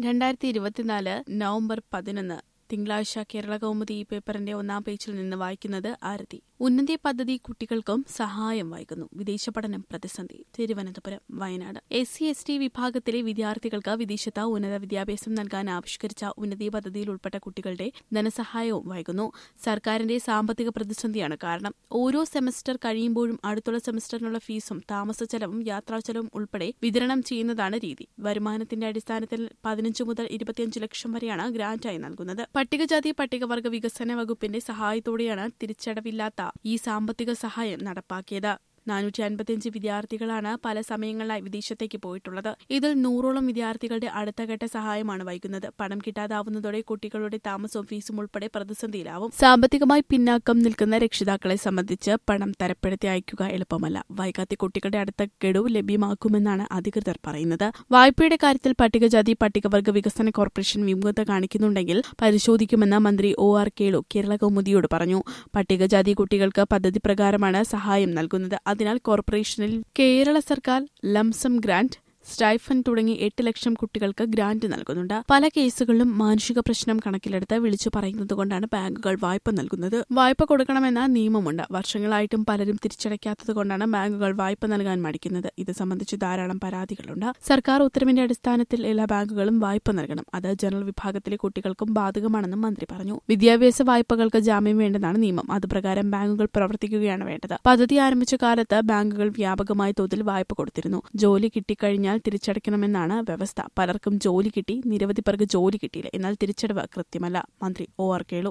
രണ്ടായിരത്തി ഇരുപത്തിനാല് നവംബർ പതിനൊന്ന് തിങ്കളാഴ്ച കേരള കൗമുദി ഈ പേപ്പറിന്റെ ഒന്നാം പേജിൽ നിന്ന് വായിക്കുന്നത് ആരതി ഉന്നതി പദ്ധതി കുട്ടികൾക്കും സഹായം വൈകുന്നു വിദേശ പഠനം പ്രതിസന്ധി Thiruvananthapuram Wayanad S C S T വിഭാഗത്തിലെ വിദ്യാർത്ഥികൾക്ക് വിദേശത്ത് ഉന്നത വിദ്യാഭ്യാസം നൽകാൻ ആവിഷ്കരിച്ച ഉന്നതി പദ്ധതിയിൽ ഉൾപ്പെട്ട കുട്ടികളുടെ ധനസഹായവും വൈകുന്നു സർക്കാരിന്റെ സാമ്പത്തിക പ്രതിസന്ധിയാണ് കാരണം ഓരോ സെമസ്റ്റർ കഴിയുമ്പോഴും അടുത്തുള്ള സെമസ്റ്ററിനുള്ള ഫീസും താമസ ചെലവും യാത്രാ ചെലവും ഉൾപ്പെടെ വിതരണം ചെയ്യുന്നതാണ് രീതി വരുമാനത്തിന്റെ അടിസ്ഥാനത്തിൽ പതിനഞ്ച് മുതൽ ഇരുപത്തിയഞ്ച് ലക്ഷം വരെയാണ് ഗ്രാന്റായി നൽകുന്നത് പട്ടികജാതി പട്ടികവർഗ വികസന വകുപ്പിന്റെ സഹായത്തോടെയാണ് തിരിച്ചടവില്ലാത്ത ഈ സാമ്പത്തിക സഹായം നടപ്പാക്കിയത് നാനൂറ്റി അൻപത്തിയഞ്ച് വിദ്യാർത്ഥികളാണ് പല സമയങ്ങളിലായി വിദേശത്തേക്ക് പോയിട്ടുള്ളത് ഇതിൽ നൂറോളം വിദ്യാർത്ഥികളുടെ അടുത്തഘട്ട സഹായമാണ് വൈകുന്നത് പണം കിട്ടാതാവുന്നതോടെ കുട്ടികളുടെ താമസവും ഫീസും ഉൾപ്പെടെ പ്രതിസന്ധിയിലാവും സാമ്പത്തികമായി പിന്നാക്കം നിൽക്കുന്ന രക്ഷിതാക്കളെ സംബന്ധിച്ച് പണം തരപ്പെടുത്തി അയക്കുക എളുപ്പമല്ല വൈകാതെ കുട്ടികളുടെ അടുത്ത ഗഡു ലഭ്യമാക്കുമെന്നാണ് അധികൃതർ പറയുന്നത് വായ്പയുടെ കാര്യത്തിൽ പട്ടികജാതി പട്ടികവർഗ വികസന കോർപ്പറേഷൻ വിമുഖത കാണിക്കുന്നുണ്ടെങ്കിൽ പരിശോധിക്കുമെന്ന് മന്ത്രി ഒ ആർ കേളു കേരള കൗമുദിയോട് പറഞ്ഞു പട്ടികജാതി കുട്ടികൾക്ക് പദ്ധതി പ്രകാരമാണ് സഹായം നൽകുന്നത് അതിനാൽ കോർപ്പറേഷനിൽ കേരള സർക്കാർ ലംസം ഗ്രാന്റ് സ്റ്റൈഫൻ തുടങ്ങി എട്ട് ലക്ഷം കുട്ടികൾക്ക് ഗ്രാന്റ് നൽകുന്നുണ്ട് പല കേസുകളിലും മാനുഷിക പ്രശ്നം കണക്കിലെടുത്ത് വിളിച്ചു പറയുന്നതുകൊണ്ടാണ് ബാങ്കുകൾ വായ്പ നൽകുന്നത് വായ്പ കൊടുക്കണമെന്ന നിയമമുണ്ട് വർഷങ്ങളായിട്ടും പലരും തിരിച്ചടയ്ക്കാത്തതുകൊണ്ടാണ് ബാങ്കുകൾ വായ്പ നൽകാൻ മടിക്കുന്നത് ഇത് സംബന്ധിച്ച് ധാരാളം പരാതികളുണ്ട് സർക്കാർ ഉത്തരവിന്റെ അടിസ്ഥാനത്തിൽ എല്ലാ ബാങ്കുകളും വായ്പ നൽകണം അത് ജനറൽ വിഭാഗത്തിലെ കുട്ടികൾക്കും ബാധകമാണെന്നും മന്ത്രി പറഞ്ഞു വിദ്യാഭ്യാസ വായ്പകൾക്ക് ജാമ്യം വേണ്ടെന്നാണ് നിയമം അതുപ്രകാരം ബാങ്കുകൾ പ്രവർത്തിക്കുകയാണ് വേണ്ടത് പദ്ധതി ആരംഭിച്ച കാലത്ത് ബാങ്കുകൾ വ്യാപകമായ തോതിൽ വായ്പ കൊടുത്തിരുന്നു ജോലി കിട്ടിക്കഴിഞ്ഞാൽ തിരിച്ചടയ്ക്കണമെന്നാണ് വ്യവസ്ഥ പലർക്കും ജോലി കിട്ടി നിരവധി പേർക്ക് ജോലി കിട്ടിയില്ല എന്നാൽ തിരിച്ചടവ് കൃത്യമല്ല മന്ത്രി ഒ ആർ കേളു